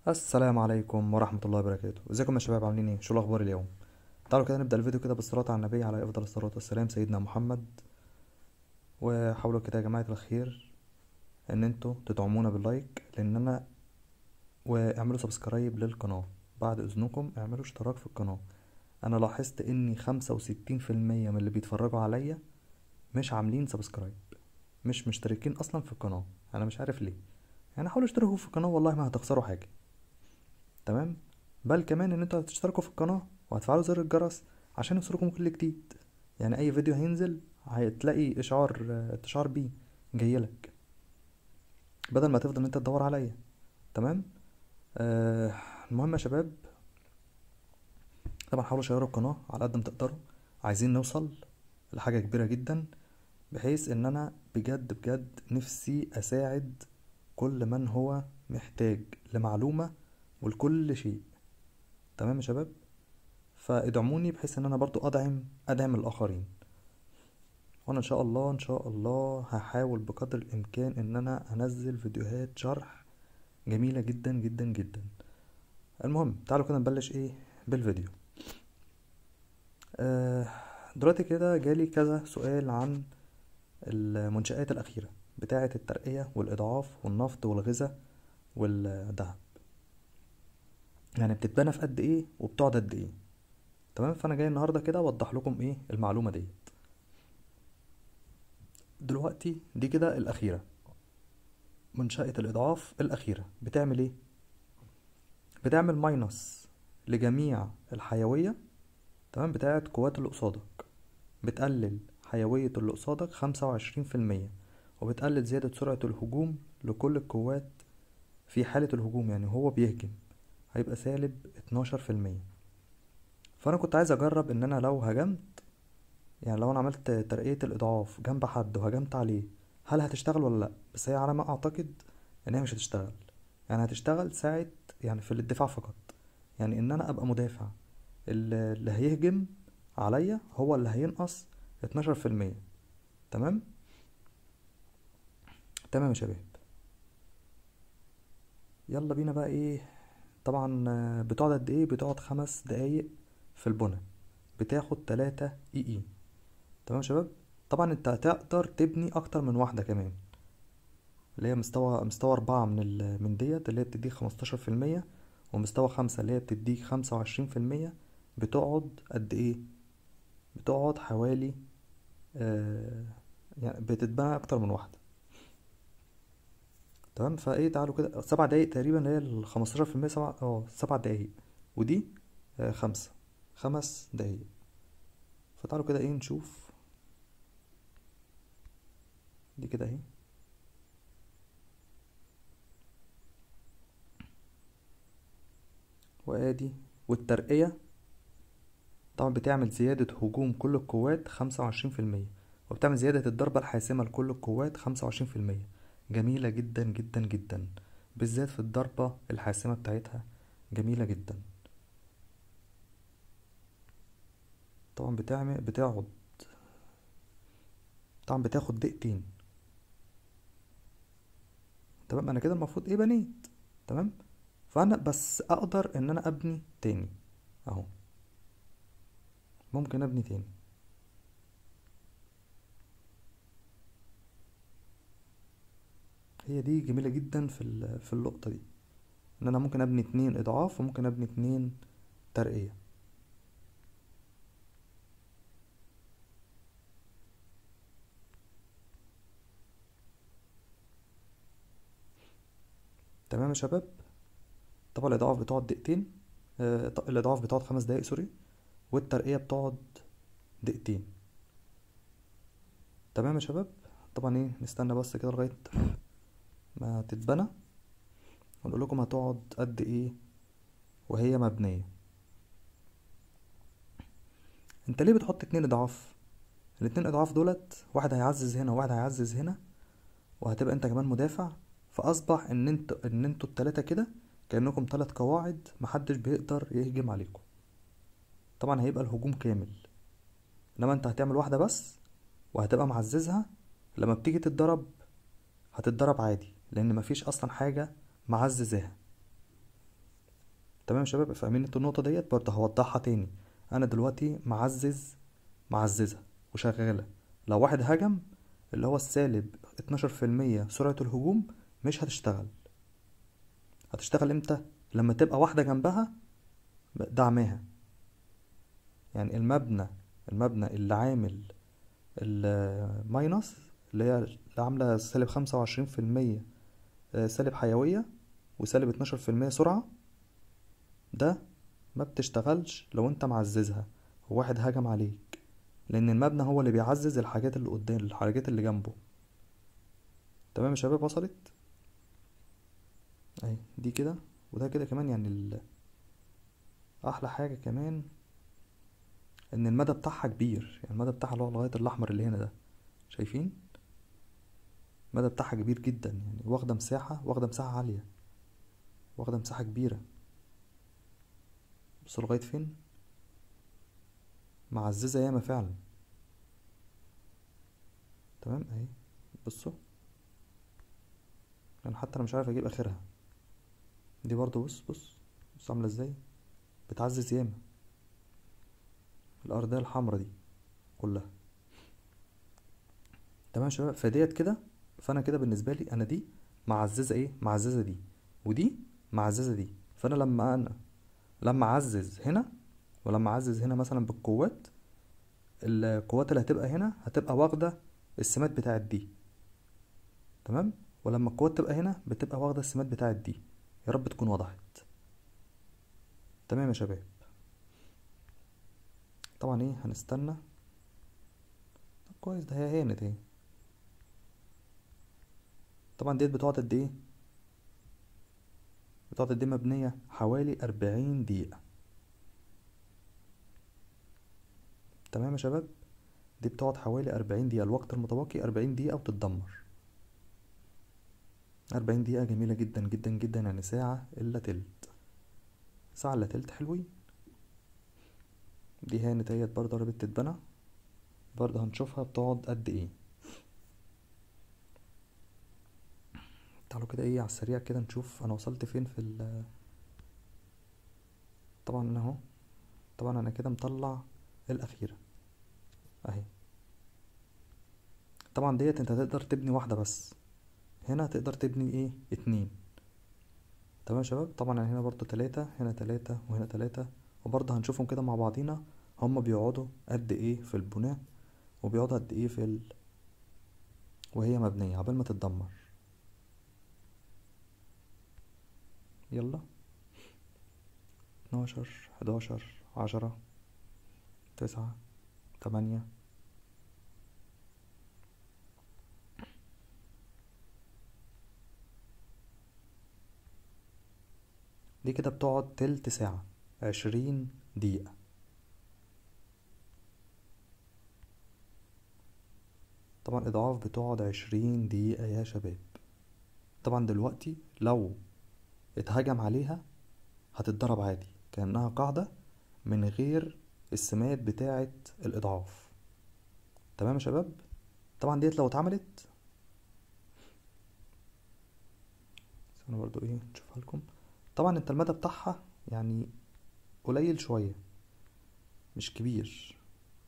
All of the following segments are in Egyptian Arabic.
السلام عليكم ورحمة الله وبركاته ازيكم يا شباب عاملين ايه شو الاخبار اليوم تعالوا كده نبدأ الفيديو كده بالصلاة على النبي عليه افضل الصلاة والسلام سيدنا محمد وحاولوا كده يا جماعة الخير ان انتوا تدعمونا باللايك لان انا واعملوا سبسكرايب للقناة بعد اذنكم اعملوا اشتراك في القناة انا لاحظت اني خمسة وستين في المية من اللي بيتفرجوا عليا مش عاملين سبسكرايب مش مشتركين اصلا في القناة انا مش عارف ليه يعني حاولوا اشتركوا في القناة والله ما هتخسروا حاجة تمام بل كمان ان انتوا هتشتركوا في القناة وهتفعلوا زر الجرس عشان يوصلكم كل جديد يعني اي فيديو هينزل هتلاقي اشعار اشعار بيه جايلك بدل ما تفضل ان انت تدور عليا تمام آه المهم يا شباب طبعا حاولوا شيروا القناة على قد ما تقدروا عايزين نوصل لحاجة كبيرة جدا بحيث ان انا بجد بجد نفسي اساعد كل من هو محتاج لمعلومة ولكل شيء تمام يا شباب فادعموني بحيث ان انا برضو ادعم ادعم الاخرين وانا ان شاء الله ان شاء الله هحاول بقدر الامكان ان انا انزل فيديوهات شرح جميلة جدا جدا جدا المهم تعالوا كده نبلش ايه بالفيديو آه دلوقتي كده جالي كذا سؤال عن المنشآت الأخيرة بتاعة الترقية والإضعاف والنفط والغذاء والذهب يعني بتتبنى في قد ايه وبتقعد قد ايه تمام فانا جاي النهارده كده اوضح لكم ايه المعلومه ديت دلوقتي دي كده الاخيره منشأة الإضعاف الأخيرة بتعمل إيه؟ بتعمل ماينس لجميع الحيوية تمام بتاعت قوات اللي قصادك بتقلل حيوية اللي قصادك خمسة وعشرين في المية وبتقلل زيادة سرعة الهجوم لكل القوات في حالة الهجوم يعني هو بيهجم هيبقى سالب اتناشر في المية فأنا كنت عايز أجرب إن أنا لو هجمت يعني لو أنا عملت ترقية الإضعاف جنب حد وهجمت عليه هل هتشتغل ولا لأ بس هي على ما أعتقد إن هي مش هتشتغل يعني هتشتغل ساعة يعني في الدفاع فقط يعني إن أنا أبقى مدافع اللي اللي هيهجم عليا هو اللي هينقص اتناشر في المية تمام تمام يا شباب يلا بينا بقى ايه طبعا بتقعد قد ايه بتقعد خمس دقايق في البنى بتاخد تلاتة اي اي تمام يا شباب طبعا انت هتقدر تبني اكتر من واحدة كمان اللي هي مستوى مستوى اربعة من ال... من ديت اللي هي بتديك خمستاشر في المية ومستوى خمسة اللي هي بتديك خمسة وعشرين في المية بتقعد قد ايه بتقعد حوالي آه يعني بتتبنى اكتر من واحدة تمام فايه تعالوا كده سبع دقايق تقريبا اللي هي الخمستاشر في المية سبع اه سبع دقايق ودي آه خمسة خمس دقايق فتعالوا كده ايه نشوف دي كده اهي وادي والترقية طبعا بتعمل زيادة هجوم كل القوات خمسة وعشرين في المية وبتعمل زيادة الضربة الحاسمة لكل القوات خمسة وعشرين في المية جميلة جدا جدا جدا بالذات في الضربة الحاسمة بتاعتها جميلة جدا طبعا بتعمل بتقعد طبعا بتاخد دقيقتين تمام انا كده المفروض ايه بنيت تمام فانا بس اقدر ان انا ابني تاني اهو ممكن ابني تاني هي دي جميلة جدا في ال- في اللقطة دي ان انا ممكن ابني اتنين اضعاف وممكن ابني اتنين ترقية تمام يا شباب طبعا الاضعاف بتقعد دقيقتين آه، ط- الاضعاف بتقعد خمس دقايق سوري والترقية بتقعد دقيقتين تمام يا شباب طبعا ايه نستنى بس كده لغاية ما تتبنى ونقول لكم هتقعد قد ايه وهي مبنية انت ليه بتحط اتنين اضعاف الاتنين اضعاف دولت واحد هيعزز هنا وواحد هيعزز هنا وهتبقى انت كمان مدافع فاصبح ان انت ان انتوا التلاتة كده كأنكم تلات قواعد محدش بيقدر يهجم عليكم طبعا هيبقى الهجوم كامل انما انت هتعمل واحدة بس وهتبقى معززها لما بتيجي تتضرب هتتضرب عادي لان مفيش اصلا حاجة معززاها تمام يا شباب فاهمين انتوا النقطة ديت برضه هوضحها تاني انا دلوقتي معزز معززة وشغالة لو واحد هجم اللي هو السالب اتناشر في المية سرعة الهجوم مش هتشتغل هتشتغل امتى لما تبقى واحدة جنبها دعماها يعني المبنى المبنى اللي عامل الماينس اللي هي اللي عاملة سالب خمسة وعشرين في المية سالب حيوية وسالب اتناشر في المية سرعة ده ما بتشتغلش لو انت معززها وواحد هجم عليك لان المبنى هو اللي بيعزز الحاجات اللي قدام الحاجات اللي جنبه تمام يا شباب وصلت اهي دي كده وده كده كمان يعني ال... احلى حاجة كمان ان المدى بتاعها كبير يعني المدى بتاعها اللي هو لغاية الاحمر اللي هنا ده شايفين المدى بتاعها كبير جدا يعني واخدة مساحة واخدة مساحة عالية واخدة مساحة كبيرة بصوا لغاية فين معززة ياما فعلا تمام اهي بصوا يعني حتى انا مش عارف اجيب اخرها دي برضو بص بص بص عاملة ازاي بتعزز ياما الأرضية الحمرا دي كلها تمام يا شباب فديت كده فأنا كده بالنسبة لي أنا دي معززة إيه معززة دي ودي معززة دي فأنا لما أنا لما أعزز هنا ولما أعزز هنا مثلا بالقوات القوات اللي هتبقى هنا هتبقى واخدة السمات بتاعت دي تمام ولما القوات تبقى هنا بتبقى واخدة السمات بتاعت دي يا رب تكون وضحت تمام يا شباب طبعا ايه هنستنى طب كويس ده هي هانت اهي طبعا ديت بتقعد قد ايه بتقعد قد ايه مبنية حوالي أربعين دقيقة تمام يا شباب دي بتقعد حوالي أربعين دقيقة الوقت المتبقي أربعين دقيقة وتتدمر أربعين دقيقة جميلة جدا جدا جدا يعني ساعة إلا تلت ساعة إلا تلت حلوين دي هانت اهيت برضه قربت تتبنى برضه هنشوفها بتقعد قد ايه تعالوا كده ايه على السريع كده نشوف انا وصلت فين في ال طبعا انا اهو طبعا انا كده مطلع الاخيرة اهي طبعا ديت انت هتقدر تبني واحدة بس هنا تقدر تبني ايه اتنين تمام يا شباب طبعا هنا برضو تلاتة هنا تلاتة وهنا تلاتة وبرضه هنشوفهم كده مع بعضينا هما بيقعدوا قد ايه في البناء وبيقعدوا قد ايه في ال... وهي مبنية عبال ما تتدمر يلا اتناشر حداشر عشرة تسعة تمانية دي كده بتقعد تلت ساعة عشرين دقيقة طبعا إضعاف بتقعد عشرين دقيقة يا شباب طبعا دلوقتي لو اتهجم عليها هتتضرب عادي كأنها قاعدة من غير السمات بتاعة الإضعاف تمام يا شباب طبعا ديت لو اتعملت انا برضو ايه نشوفها لكم طبعا انت المدى بتاعها يعني قليل شوية مش كبير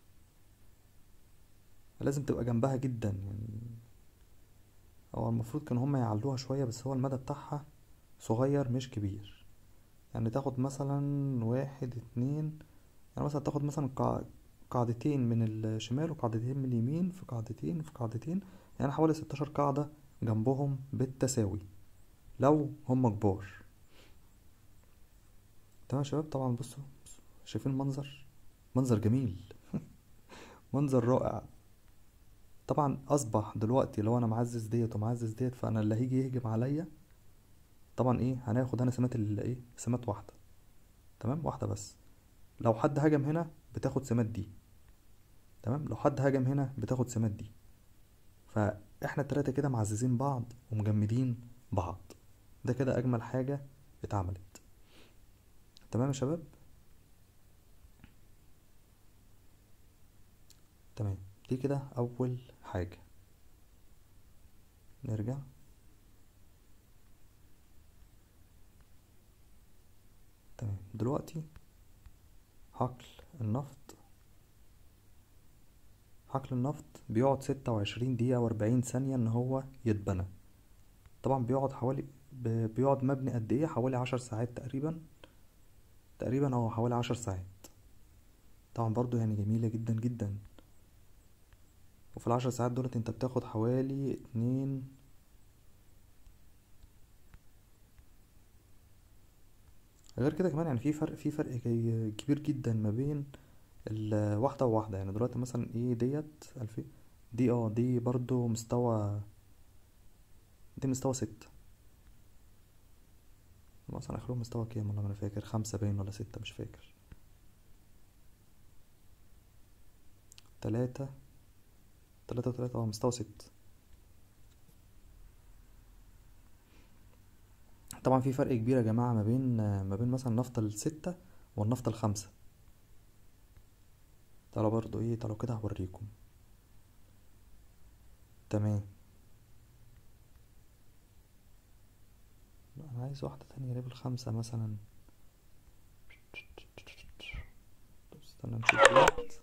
لازم تبقى جنبها جدا يعني هو المفروض كانوا هما يعلوها شوية بس هو المدى بتاعها صغير مش كبير يعني تاخد مثلا واحد اتنين يعني مثلا تاخد مثلا قاع- قاعدتين من الشمال وقاعدتين من اليمين في قاعدتين في قاعدتين يعني حوالي ستاشر قاعدة جنبهم بالتساوي لو هم كبار تمام يا شباب طبعا بصوا بصوا، شايفين المنظر منظر جميل منظر رائع طبعا اصبح دلوقتي لو انا معزز ديت ومعزز ديت فانا اللي هيجي يهجم عليا طبعا ايه هناخد انا سمات ال- ايه سمات واحده تمام واحده بس لو حد هجم هنا بتاخد سمات دي تمام لو حد هجم هنا بتاخد سمات دي فاحنا التلاتة كده معززين بعض ومجمدين بعض ده كده اجمل حاجة اتعملت تمام يا شباب تمام دي كده اول حاجة نرجع تمام دلوقتي حقل النفط حقل النفط بيقعد ستة وعشرين دقيقة وأربعين ثانية إن هو يتبنى طبعا بيقعد حوالي ب- بيقعد مبني قد ايه حوالي عشر ساعات تقريبا تقريبا هو حوالي عشر ساعات طبعا برضو يعني جميلة جدا جدا وفي العشر ساعات دولت انت بتاخد حوالي اتنين غير كده كمان يعني في فرق في فرق كي- كبير جدا ما بين الواحدة وواحدة يعني دلوقتي مثلا ايه ديت الفين دي اه دي برضو مستوى دي مستوى ستة مثلا اخرهم مستوى كام والله ما انا فاكر خمسة باين ولا ستة مش فاكر تلاتة تلاتة وتلاتة اه مستوى ستة طبعا في فرق كبير يا جماعة ما بين ما بين مثلا النفط الستة والنفط الخمسة تعالوا برضو ايه تعالوا كده هوريكم تمام لا، انا عايز واحدة تانية ليفل خمسة مثلا طب استنى نشوف ديت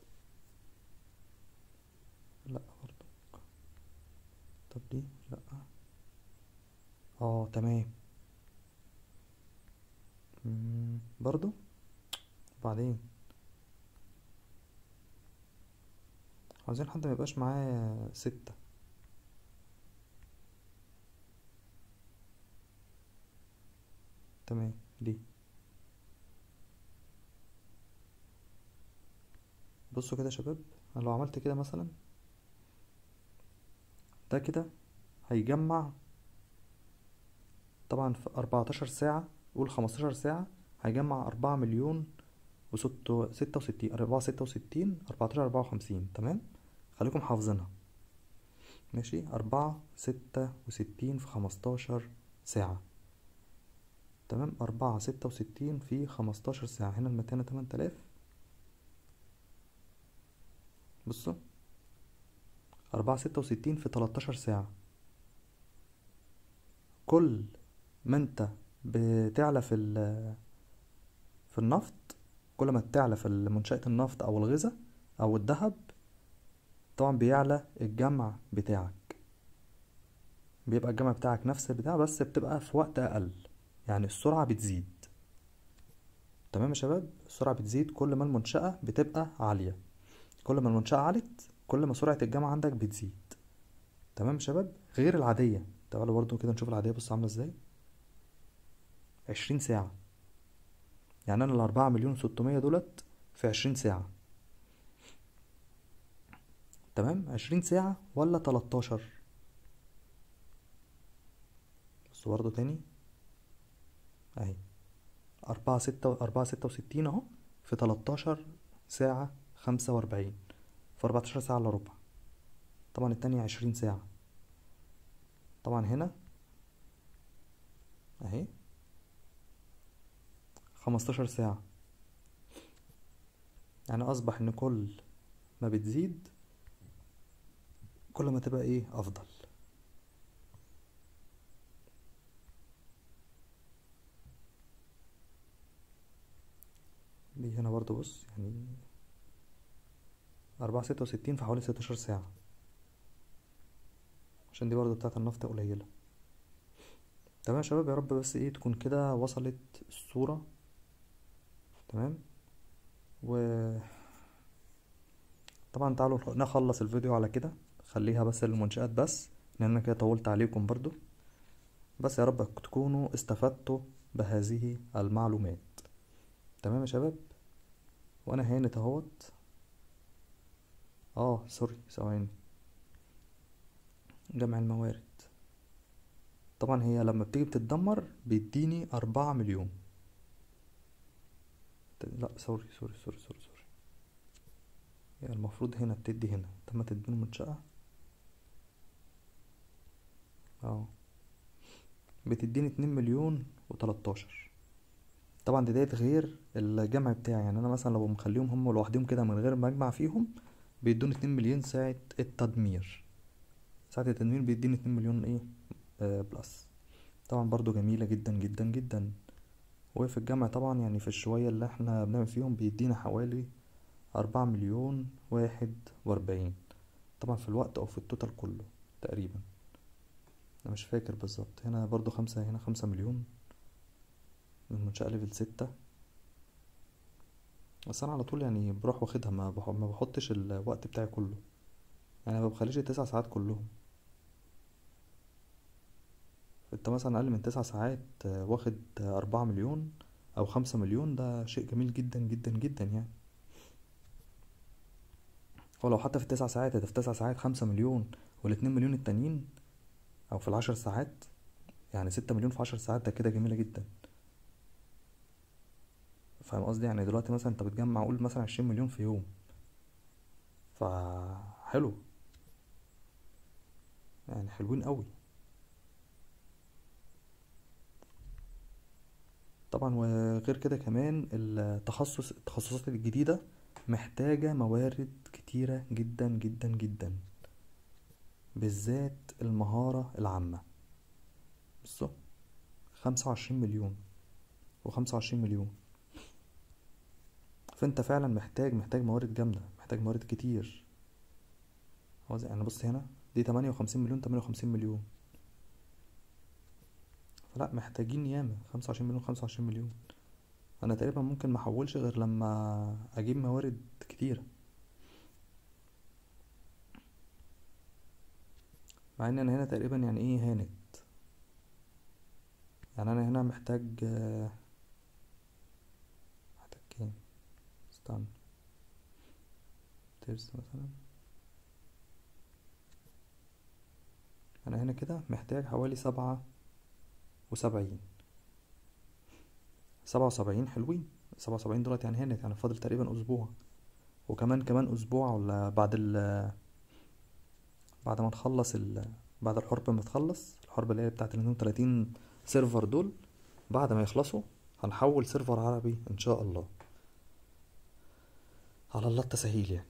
لا برضو طب دي لا اه تمام مم، برضو وبعدين عاوزين حد ما يبقاش معاه ستة تمام دي بصوا كده يا شباب انا لو عملت كده مثلا ده كده هيجمع طبعا في 14 ساعة قول 15 ساعة هيجمع أربعة مليون وستة ستة وستين أربعة ستة وستين أربعتاشر أربعة وخمسين تمام خليكم حافظينها ماشي أربعة ستة وستين في خمستاشر ساعة تمام أربعة ستة وستين في خمستاشر ساعة هنا المتانة تمن تلاف بصوا أربعة ستة وستين في تلاتاشر ساعة كل ما انت بتعلى في ال في النفط كل ما تعلى في منشأة النفط أو الغذاء أو الذهب طبعا بيعلى الجمع بتاعك بيبقى الجمع بتاعك نفس البتاع بس بتبقى في وقت أقل يعني السرعة بتزيد تمام يا شباب السرعة بتزيد كل ما المنشأة بتبقى عالية كل ما المنشأة عالت كل ما سرعة الجمع عندك بتزيد تمام يا شباب غير العادية تعالوا برضو كده نشوف العادية بص عاملة ازاي عشرين ساعة يعني أنا الأربعة مليون ستمية دولت في عشرين ساعة تمام عشرين ساعة ولا تلاتاشر بص برضو تاني اهي أربعة ستة أربعة ستة وستين اهو في تلاتاشر ساعة خمسة وأربعين في أربعتاشر ساعة إلا ربع طبعا التانية عشرين ساعة طبعا هنا اهي خمستاشر ساعة يعني أصبح إن كل ما بتزيد كل ما تبقى ايه أفضل دي هنا برضو بص يعني أربعة ستة وستين في حوالي ستاشر ساعة عشان دي برضو بتاعت النفط قليلة تمام يا شباب يا رب بس ايه تكون كده وصلت الصورة تمام و طبعا تعالوا نخلص الفيديو على كده خليها بس للمنشآت بس لان انا كده طولت عليكم برضو بس يا رب تكونوا استفدتوا بهذه المعلومات تمام يا شباب وانا هانت اهوت اه سوري ثواني جمع الموارد طبعا هي لما بتيجي بتتدمر بيديني أربعة مليون لا سوري سوري سوري سوري سوري يعني المفروض هنا بتدي هنا تم تدبير منشأة اه بتديني اتنين مليون وتلاتاشر طبعا دي ديت غير الجمع بتاعي يعني انا مثلا لو مخليهم هم لوحدهم كده من غير ما اجمع فيهم بيدوني اتنين مليون ساعة التدمير ساعة التدمير بيديني اتنين مليون ايه آه بلس طبعا برضو جميلة جدا جدا جدا وفي الجمع طبعا يعني في الشوية اللي احنا بنعمل فيهم بيدينا حوالي أربعة مليون واحد وأربعين طبعا في الوقت أو في التوتال كله تقريبا أنا مش فاكر بالظبط هنا برضو خمسة هنا خمسة مليون من منشأة ليفل ستة بس أنا على طول يعني بروح واخدها ما بح- ما بحطش الوقت بتاعي كله يعني ما بخليش التسع ساعات كلهم انت مثلا اقل من تسع ساعات آه، واخد آه، اربعة مليون او خمسة مليون ده شيء جميل جدا جدا جدا يعني ولو حتى في التسع ساعات انت في تسع ساعات خمسة مليون والاتنين مليون التانيين او في العشر ساعات يعني ستة مليون في عشر ساعات ده كده جميلة جدا فاهم قصدي يعني دلوقتي مثلا انت بتجمع قول مثلا عشرين مليون في يوم فحلو يعني حلوين قوي طبعا وغير كده كمان التخصص التخصصات الجديدة محتاجة موارد كتيرة جدا جدا جدا بالذات المهارة العامة بصوا خمسة وعشرين مليون وخمسة وعشرين مليون فانت فعلا محتاج محتاج موارد جامدة محتاج موارد كتير هو زي يعني بص هنا دي تمانية وخمسين مليون تمانية وخمسين مليون فلا محتاجين ياما خمسة وعشرين مليون خمسة وعشرين مليون انا تقريبا ممكن ما احولش غير لما اجيب موارد كتيرة مع ان انا هنا تقريبا يعني ايه هانت يعني انا هنا محتاج آه، محتاج كام استنى ترس مثلا انا هنا كده محتاج حوالي سبعة وسبعين سبعة وسبعين حلوين سبعة وسبعين دولت يعني هانت يعني فاضل تقريبا اسبوع وكمان كمان اسبوع ولا بعد ال بعد ما نخلص ال بعد الحرب ما تخلص الحرب اللي هي بتاعت ال 32 سيرفر دول بعد ما يخلصوا هنحول سيرفر عربي ان شاء الله على الله التسهيل يعني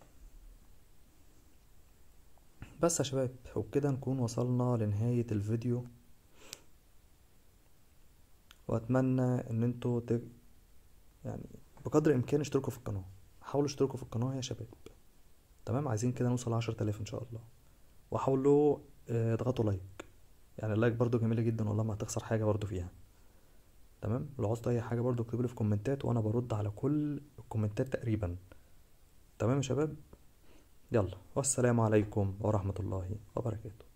بس يا شباب وبكده نكون وصلنا لنهاية الفيديو واتمنى ان انتوا ت... يعني بقدر الامكان اشتركوا في القناة حاولوا اشتركوا في القناة يا شباب تمام عايزين كده نوصل عشرة آلاف ان شاء الله وحاولوا آه، اضغطوا لايك يعني اللايك برضو جميلة جدا والله ما هتخسر حاجة برضو فيها تمام لو عوزتوا اي حاجة برضو اكتبولي في كومنتات وانا برد على كل الكومنتات تقريبا تمام يا شباب يلا والسلام عليكم ورحمة الله وبركاته